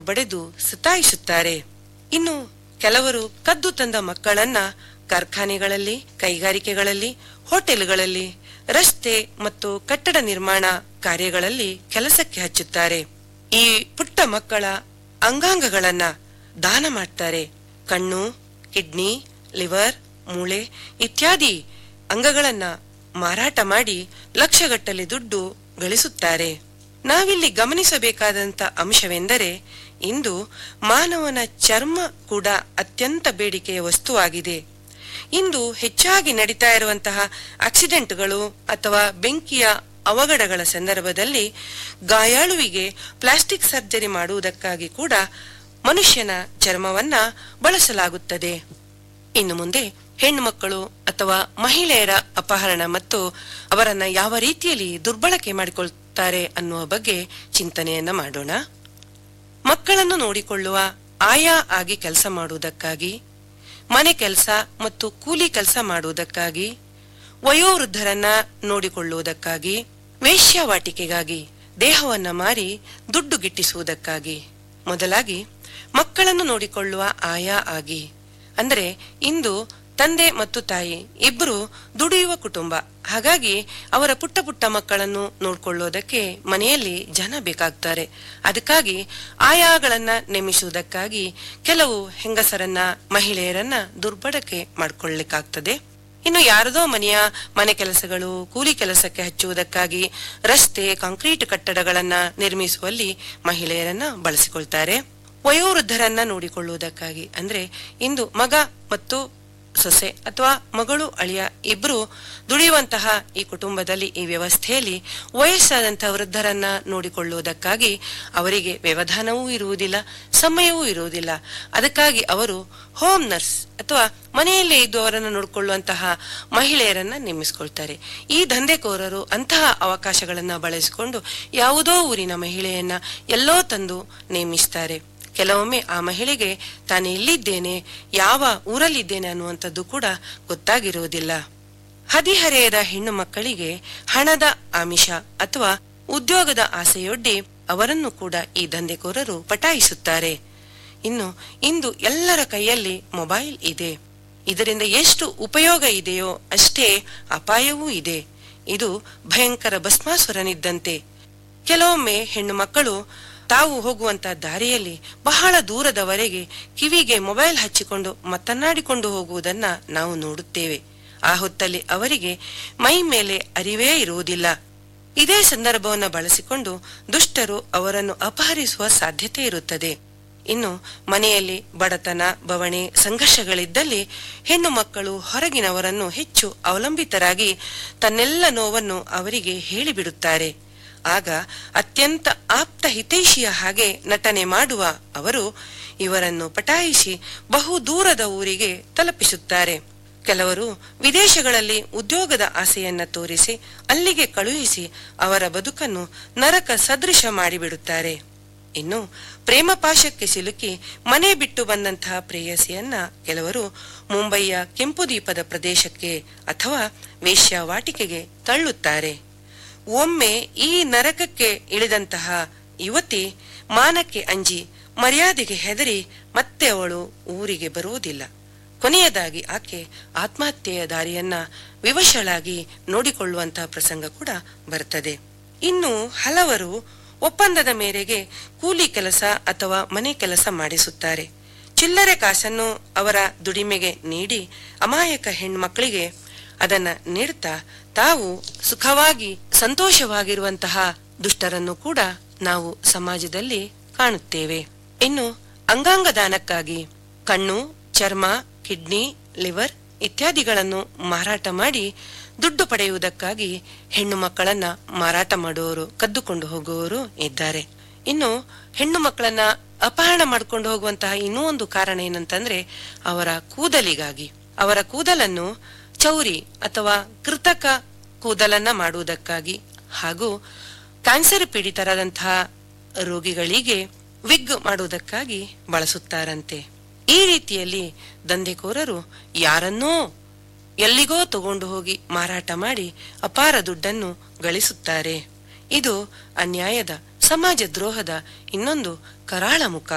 ಬಡೆದು ಸತಾಯಿಸುತ್ತಾರೆ ಇನ್ನು ಕೆಲವರು ಕದ್ದು ತಂದ ಮಕ್ಕಳನ್ನ ಕಾರ್ಖಾನೆಗಳಲ್ಲಿ ಕೈಗಾರಿಕೆಗಳಲ್ಲಿ ಹೋಟೆಲ್ಗಳಲ್ಲಿ ರಸ್ತೆ ಮತ್ತು ಕಟ್ಟಡ ನಿರ್ಮಾಣ ಕಾರ್ಯಗಳಲ್ಲಿ ಕೆಲಸಕ್ಕೆ ಹಚ್ಚುತ್ತಾರೆ ಈ ಪುಟ್ಟ ಮಕ್ಕಳ ಅಂಗಾಂಗಗಳನ್ನ ದಾನ ಮಾಡ್ತಾರೆ ಕಣ್ಣು ಕಿಡ್ನಿ ಲಿವರ್ ಮೂಳೆ ಇತ್ಯಾದಿ ಅಂಗಗಳನ್ನ ಮಾರಾಟ ಮಾಡಿ ಲಕ್ಷಗಟ್ಟಲೆ ದುಡ್ಡು ಗಳಿಸುತ್ತಾರೆ ನಾವಿಲ್ಲಿ ಗಮನಿಸಬೇಕಾದಂತ ಅಂಶವೆಂದರೆ ಇಂದು ಮಾನವನ ಚರ್ಮ ಕೂಡ ಅತ್ಯಂತ ಬೇಡಿಕೆಯ ವಸ್ತುವಾಗಿದೆ ಇಂದು ಹೆಚ್ಚಾಗಿ ನಡೀತಾ ಇರುವಂತಹ ಆಕ್ಸಿಡೆಂಟ್ಗಳು ಅಥವಾ ಬೆಂಕಿಯ ಅವಘಡಗಳ ಸಂದರ್ಭದಲ್ಲಿ ಗಾಯಾಳುವಿಗೆ ಪ್ಲಾಸ್ಟಿಕ್ ಸರ್ಜರಿ ಮಾಡುವುದಕ್ಕಾಗಿ ಕೂಡ ಮನುಷ್ಯನ ಚರ್ಮವನ್ನ ಬಳಸಲಾಗುತ್ತದೆ ಇನ್ನು ಮುಂದೆ ಹೆಣ್ಣು ಮಕ್ಕಳು ಅಥವಾ ಮಹಿಳೆಯರ ಅಪಹರಣ ಮತ್ತು ಅವರನ್ನ ಯಾವ ರೀತಿಯಲ್ಲಿ ದುರ್ಬಳಕೆ ಮಾಡಿಕೊಳ್ತಾರೆ ಅನ್ನುವ ಬಗ್ಗೆ ಚಿಂತನೆಯನ್ನ ಮಾಡೋಣ ಮಕ್ಕಳನ್ನು ನೋಡಿಕೊಳ್ಳುವ ಆಯಾ ಆಗಿ ಕೆಲಸ ಮಾಡುವುದಕ್ಕಾಗಿ ಮನೆ ಕೆಲಸ ಮತ್ತು ಕೂಲಿ ಕೆಲಸ ಮಾಡುವುದಕ್ಕಾಗಿ ವಯೋವೃದ್ಧರನ್ನ ನೋಡಿಕೊಳ್ಳುವುದಕ್ಕಾಗಿ ವೇಶ್ಯಾವಾಟಿಕೆಗಾಗಿ ದೇಹವನ್ನ ಮಾರಿ ದುಡ್ಡು ಗಿಟ್ಟಿಸುವುದಕ್ಕಾಗಿ ಮೊದಲಾಗಿ ಮಕ್ಕಳನ್ನು ನೋಡಿಕೊಳ್ಳುವ ಆಯಾ ಆಗಿ ಅಂದ್ರೆ ಇಂದು ತಂದೆ ಮತ್ತು ತಾಯಿ ಇಬ್ಬರು ದುಡಿಯುವ ಕುಟುಂಬ ಹಾಗಾಗಿ ಅವರ ಪುಟ್ಟ ಪುಟ್ಟ ಮಕ್ಕಳನ್ನು ನೋಡ್ಕೊಳ್ಳೋದಕ್ಕೆ ಮನೆಯಲ್ಲಿ ಜನ ಬೇಕಾಗ್ತಾರೆ ಅದಕ್ಕಾಗಿ ಆಯಾಗಳನ್ನ ನೇಮಿಸುವುದಕ್ಕಾಗಿ ಕೆಲವು ಹೆಂಗಸರನ್ನ ಮಹಿಳೆಯರನ್ನ ದುರ್ಬಳಕೆ ಮಾಡ್ಕೊಳ್ಳಿಕ್ಕಾಗ್ತದೆ ಇನ್ನು ಯಾರದೋ ಮನೆಯ ಮನೆ ಕೆಲಸಗಳು ಕೂಲಿ ಕೆಲಸಕ್ಕೆ ಹಚ್ಚುವುದಕ್ಕಾಗಿ ರಸ್ತೆ ಕಾಂಕ್ರೀಟ್ ಕಟ್ಟಡಗಳನ್ನ ನಿರ್ಮಿಸುವಲ್ಲಿ ಮಹಿಳೆಯರನ್ನ ಬಳಸಿಕೊಳ್ತಾರೆ ವಯೋವೃದ್ಧರನ್ನ ನೋಡಿಕೊಳ್ಳುವುದಕ್ಕಾಗಿ ಅಂದ್ರೆ ಇಂದು ಮಗ ಮತ್ತು ಸೊಸೆ ಅಥವಾ ಮಗಳು ಅಳಿಯ ಇಬ್ರು ದುಡಿಯುವಂತಹ ಈ ಕುಟುಂಬದಲ್ಲಿ ಈ ವ್ಯವಸ್ಥೆಯಲ್ಲಿ ವಯಸ್ಸಾದಂತಹ ವೃದ್ಧರನ್ನ ನೋಡಿಕೊಳ್ಳುವುದಕ್ಕಾಗಿ ಅವರಿಗೆ ವ್ಯವಧಾನವೂ ಇರುವುದಿಲ್ಲ ಸಮಯವೂ ಇರುವುದಿಲ್ಲ ಅದಕ್ಕಾಗಿ ಅವರು ಹೋಮ್ ನರ್ಸ್ ಅಥವಾ ಮನೆಯಲ್ಲೇ ಇದ್ದು ಅವರನ್ನು ನೋಡಿಕೊಳ್ಳುವಂತಹ ಮಹಿಳೆಯರನ್ನ ನೇಮಿಸಿಕೊಳ್ತಾರೆ ಈ ದಂಧೆಕೋರರು ಅಂತಹ ಅವಕಾಶಗಳನ್ನ ಬಳಸಿಕೊಂಡು ಯಾವುದೋ ಊರಿನ ಮಹಿಳೆಯನ್ನ ಎಲ್ಲೋ ತಂದು ನೇಮಿಸ್ತಾರೆ ಕೆಲವೊಮ್ಮೆ ಆ ಮಹಿಳೆಗೆ ತಾನು ಎಲ್ಲಿದ್ದೇನೆ ಯಾವ ಊರಲ್ಲಿದ್ದೇನೆ ಅನ್ನುವಂಥದ್ದು ಕೂಡ ಗೊತ್ತಾಗಿರುವುದಿಲ್ಲ ಹದಿಹರೆಯದ ಹೆಣ್ಣು ಮಕ್ಕಳಿಗೆ ಹಣದ ಆಮಿಷ ಅಥವಾ ಉದ್ಯೋಗದ ಆಸೆಯೊಡ್ಡಿ ಅವರನ್ನು ಕೂಡ ಈ ದಂಧೆಕೋರರು ಪಟಾಯಿಸುತ್ತಾರೆ ಇನ್ನು ಇಂದು ಎಲ್ಲರ ಕೈಯಲ್ಲಿ ಮೊಬೈಲ್ ಇದೆ ಇದರಿಂದ ಎಷ್ಟು ಉಪಯೋಗ ಇದೆಯೋ ಅಷ್ಟೇ ಅಪಾಯವೂ ಇದೆ ಇದು ಭಯಂಕರ ಭಸ್ಮಾಸುರನಿದ್ದಂತೆ ಕೆಲವೊಮ್ಮೆ ಹೆಣ್ಣು ಮಕ್ಕಳು ತಾವು ಹೋಗುವಂತ ದಾರಿಯಲ್ಲಿ ಬಹಳ ದೂರದವರೆಗೆ ಕಿವಿಗೆ ಮೊಬೈಲ್ ಹಚ್ಚಿಕೊಂಡು ಮಾತನಾಡಿಕೊಂಡು ಹೋಗುವುದನ್ನ ನಾವು ನೋಡುತ್ತೇವೆ ಆ ಹೊತ್ತಲ್ಲಿ ಅವರಿಗೆ ಮೈ ಮೇಲೆ ಅರಿವೇ ಇರುವುದಿಲ್ಲ ಇದೇ ಸಂದರ್ಭವನ್ನು ಬಳಸಿಕೊಂಡು ದುಷ್ಟರು ಅವರನ್ನು ಅಪಹರಿಸುವ ಸಾಧ್ಯತೆ ಇರುತ್ತದೆ ಇನ್ನು ಮನೆಯಲ್ಲಿ ಬಡತನ ಬವಣೆ ಸಂಘರ್ಷಗಳಿದ್ದಲ್ಲಿ ಹೆಣ್ಣು ಮಕ್ಕಳು ಹೊರಗಿನವರನ್ನು ಹೆಚ್ಚು ಅವಲಂಬಿತರಾಗಿ ತನ್ನೆಲ್ಲ ನೋವನ್ನು ಅವರಿಗೆ ಹೇಳಿಬಿಡುತ್ತಾರೆ ಆಗ ಅತ್ಯಂತ ಆಪ್ತ ಹಿತೈಷಿಯ ಹಾಗೆ ನಟನೆ ಮಾಡುವ ಅವರು ಇವರನ್ನು ಪಟಾಯಿಸಿ ಬಹು ದೂರದ ಊರಿಗೆ ತಲುಪಿಸುತ್ತಾರೆ ಕೆಲವರು ವಿದೇಶಗಳಲ್ಲಿ ಉದ್ಯೋಗದ ಆಸೆಯನ್ನ ತೋರಿಸಿ ಅಲ್ಲಿಗೆ ಕಳುಹಿಸಿ ಅವರ ಬದುಕನ್ನು ನರಕ ಸದೃಶ ಮಾಡಿಬಿಡುತ್ತಾರೆ ಇನ್ನು ಪ್ರೇಮ ಪಾಶಕ್ಕೆ ಸಿಲುಕಿ ಮನೆ ಬಿಟ್ಟು ಬಂದಂತಹ ಪ್ರೇಯಸಿಯನ್ನ ಕೆಲವರು ಮುಂಬಯಿಯ ಕೆಂಪು ದೀಪದ ಪ್ರದೇಶಕ್ಕೆ ಅಥವಾ ವೇಶ್ಯಾವಾಟಿಕೆಗೆ ತಳ್ಳುತ್ತಾರೆ ಒಮ್ಮೆ ಈ ನರಕಕ್ಕೆ ಇಳಿದಂತಹ ಯುವತಿ ಮಾನಕ್ಕೆ ಅಂಜಿ ಮರ್ಯಾದೆಗೆ ಹೆದರಿ ಮತ್ತೆ ಅವಳು ಊರಿಗೆ ಬರುವುದಿಲ್ಲ ಕೊನೆಯದಾಗಿ ಆಕೆ ಆತ್ಮಹತ್ಯೆಯ ದಾರಿಯನ್ನ ವಿವಶಳಾಗಿ ನೋಡಿಕೊಳ್ಳುವಂತಹ ಪ್ರಸಂಗ ಕೂಡ ಬರ್ತದೆ ಇನ್ನು ಹಲವರು ಒಪ್ಪಂದದ ಮೇರೆಗೆ ಕೂಲಿ ಕೆಲಸ ಅಥವಾ ಮನೆ ಕೆಲಸ ಮಾಡಿಸುತ್ತಾರೆ ಚಿಲ್ಲರೆ ಕಾಸನ್ನು ಅವರ ದುಡಿಮೆಗೆ ನೀಡಿ ಅಮಾಯಕ ಹೆಣ್ಮಕ್ಳಿಗೆ ಅದನ್ನ ನೀಡ್ತಾ ತಾವು ಸುಖವಾಗಿ ಸಂತೋಷವಾಗಿರುವಂತಹ ದುಷ್ಟರನ್ನು ಕೂಡ ನಾವು ಸಮಾಜದಲ್ಲಿ ಕಾಣುತ್ತೇವೆ ಇನ್ನು ಅಂಗಾಂಗ ದಾನಕ್ಕಾಗಿ ಕಣ್ಣು ಚರ್ಮ ಕಿಡ್ನಿ ಲಿವರ್ ಇತ್ಯಾದಿಗಳನ್ನು ಮಾರಾಟ ಮಾಡಿ ದುಡ್ಡು ಪಡೆಯುವುದಕ್ಕಾಗಿ ಹೆಣ್ಣು ಮಕ್ಕಳನ್ನ ಮಾರಾಟ ಮಾಡುವವರು ಕದ್ದುಕೊಂಡು ಹೋಗುವವರು ಇದ್ದಾರೆ ಇನ್ನು ಹೆಣ್ಣು ಮಕ್ಕಳನ್ನ ಅಪಹರಣ ಮಾಡಿಕೊಂಡು ಹೋಗುವಂತಹ ಇನ್ನೂ ಒಂದು ಕಾರಣ ಏನಂತಂದ್ರೆ ಅವರ ಕೂದಲಿಗಾಗಿ ಅವರ ಕೂದಲನ್ನು ಚೌರಿ ಅಥವಾ ಕೃತಕ ಕೂದಲನ್ನ ಮಾಡುವುದಕ್ಕಾಗಿ ಹಾಗೂ ಕ್ಯಾನ್ಸರ್ ಪೀಡಿತರಾದಂತಹ ರೋಗಿಗಳಿಗೆ ವಿಗ್ ಮಾಡುವುದಕ್ಕಾಗಿ ಬಳಸುತ್ತಾರಂತೆ ಈ ರೀತಿಯಲ್ಲಿ ದಂಧೆಕೋರರು ಯಾರನ್ನೋ ಎಲ್ಲಿಗೋ ತಗೊಂಡು ಹೋಗಿ ಮಾರಾಟ ಮಾಡಿ ಅಪಾರ ದುಡ್ಡನ್ನು ಗಳಿಸುತ್ತಾರೆ ಇದು ಅನ್ಯಾಯದ ಸಮಾಜ ದ್ರೋಹದ ಇನ್ನೊಂದು ಕರಾಳ ಮುಖ